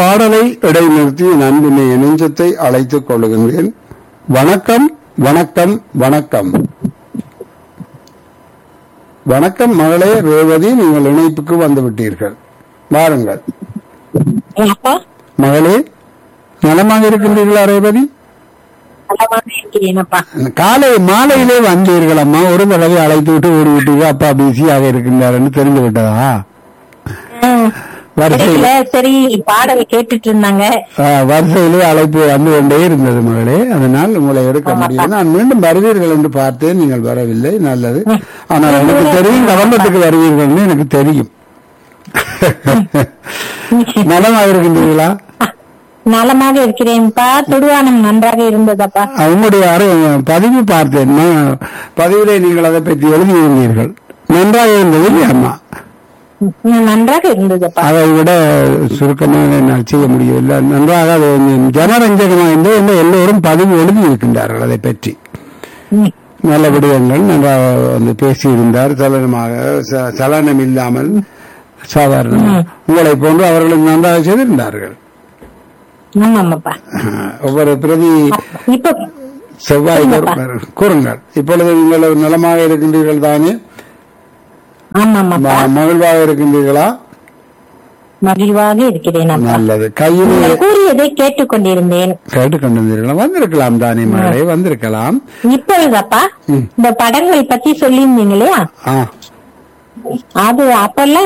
பாடலை இடைநிறுத்தி என் அன்பினை நெஞ்சத்தை அழைத்துக் கொள்ளுகின்றேன் வணக்கம் வணக்கம் வணக்கம் வணக்கம் மகளே ரேவதி நீங்கள் இணைப்புக்கு வந்து விட்டீர்கள் வாருங்கள் அப்பா மகளே நலமாக இருக்கின்றீர்களா ரேவதி நலமாக இருக்கிறேனப்பா காலை மாலையிலே வந்தீர்கள் அம்மா ஒரு தடவை அழைத்து விட்டு ஓடி விட்டீர்கள் அப்பா பிஸியாக இருக்கின்றார் என்று தெரிந்து விட்டதா வரிசையில் கிடைக்கல சரி பாடல் கேட்டுட்டு இருந்தாங்க ஆ, வரிசையிலே அழைப்பு வந்து கொண்டே இருந்தது மகளே அதனால் உங்களை எடுக்க முடியும் நான் மீண்டும் வருவீர்கள் என்று பார்த்தேன் நீங்கள் வரவில்லை நல்லது ஆனால் எனக்கு தெரியும் கவர்மெண்ட்டுக்கு வருவீர்கள்னு எனக்கு தெரியும் நலமாக இருக்கின்றீர்களா நலமாக இருக்கிறேன்ப்பா துடுவானம் நன்றாக இருந்ததப்பா உங்களுடைய அரு- பதிவு பார்த்தேன் நான் பதிவிலே நீங்கள் அதை பற்றி எழுதியிருந்தீர்கள் நன்றாக இருந்தது இல்லையா அம்மா ம், நன்றாக இருந்ததப்பா அதை விட சுருக்கமாக என்னால் செய்ய முடியவில்லை நன்றாக அது கொஞ்சம் ஜனரஞ்சகமாக இருந்தது என்று எல்லோரும் பதிவு எழுதியிருக்கின்றார்கள் அதை பற்றி ம், நல்ல விடயங்கள் நன்றாக வந்து பேசியிருந்தார் சலனமாக ச- சலனம் இல்லாமல் சாதாரண உங்களை போன்று அவர்களும் நன்றாக செய்திருந்தார்கள் ஆமாமாப்பா அஹ், ஒவ்வொரு பிரதி இப்ப செவ்வாய் தோறும் கூறுங்கள் இப்பொழுது நீங்கள் நலமாக இருக்கின்றீர்கள் தானே ஆமாமாப்பா ம- மகிழ்வாக இருக்கின்றீர்களா மகிழ்வாக இருக்கிறேனப்பா நல்லது கையில் நீங்கள் கூறியதை கேட்டுக்கொண்டிருந்தேன் கேட்டுக்கொண்டிருந்தீர்களா வந்திருக்கலாம் தானே மகளே வந்திருக்கலாம் இப்பொழுதப்பா ம். இந்த படங்கள் பத்தி சொல்லியிருந்தீங்க இல்லையா ஆ அது அப்பெல்லாம்